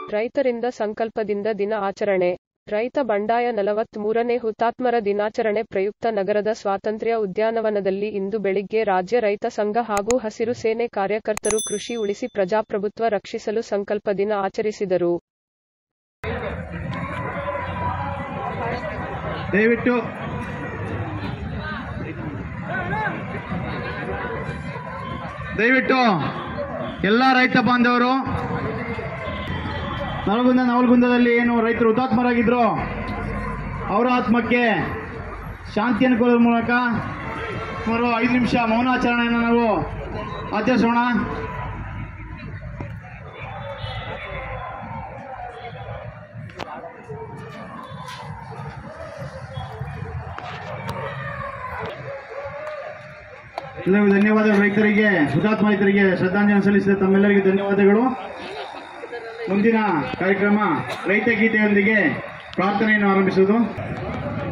ರೈತರಿಂದ ಸಂಕಲ್ಪದಿಂದ ದಿನ ಆಚರಣೆ ರೈತ ಬಂಡಾಯ ನಲವತ್ತ್ ಮೂರನೇ ಹುತಾತ್ಮರ ದಿನಾಚರಣೆ ಪ್ರಯುಕ್ತ ನಗರದ ಸ್ವಾತಂತ್ರ್ಯ ಉದ್ಯಾನವನದಲ್ಲಿ ಇಂದು ಬೆಳಿಗ್ಗೆ ರಾಜ್ಯ ರೈತ ಸಂಘ ಹಾಗೂ ಹಸಿರು ಸೇನೆ ಕಾರ್ಯಕರ್ತರು ಕೃಷಿ ಉಳಿಸಿ ಪ್ರಜಾಪ್ರಭುತ್ವ ರಕ್ಷಿಸಲು ಸಂಕಲ್ಪ ದಿನ ಆಚರಿಸಿದರು ದಯವಿಟ್ಟು ದಯವಿಟ್ಟು ಎಲ್ಲ ರೈತ ಬಾಂಧವರು ನವಲಗುಂದ ನವಲಗುಂದದಲ್ಲಿ ಏನು ರೈತರು ಹುತಾತ್ಮರಾಗಿದ್ರು ಅವರ ಆತ್ಮಕ್ಕೆ ಶಾಂತಿಯನ್ನು ಕೊಡೋದ್ರ ಮೂಲಕ ಸುಮಾರು ಐದು ನಿಮಿಷ ಮೌನಾಚರಣೆಯನ್ನು ನಾವು ಆಚರಿಸೋಣ ಎಲ್ಲರಿಗೂ ಧನ್ಯವಾದ ರೈತರಿಗೆ ಹುತಾತ್ಮ ರೈತರಿಗೆ ಶ್ರದ್ಧಾಂಜಲಿ ಸಲ್ಲಿಸಿದ ತಮ್ಮೆಲ್ಲರಿಗೂ ಧನ್ಯವಾದಗಳು ಮುಂದಿನ ಕಾರ್ಯಕ್ರಮ ರೈತ ಗೀತೆಯೊಂದಿಗೆ ಪ್ರಾರ್ಥನೆಯನ್ನು ಆರಂಭಿಸುವುದು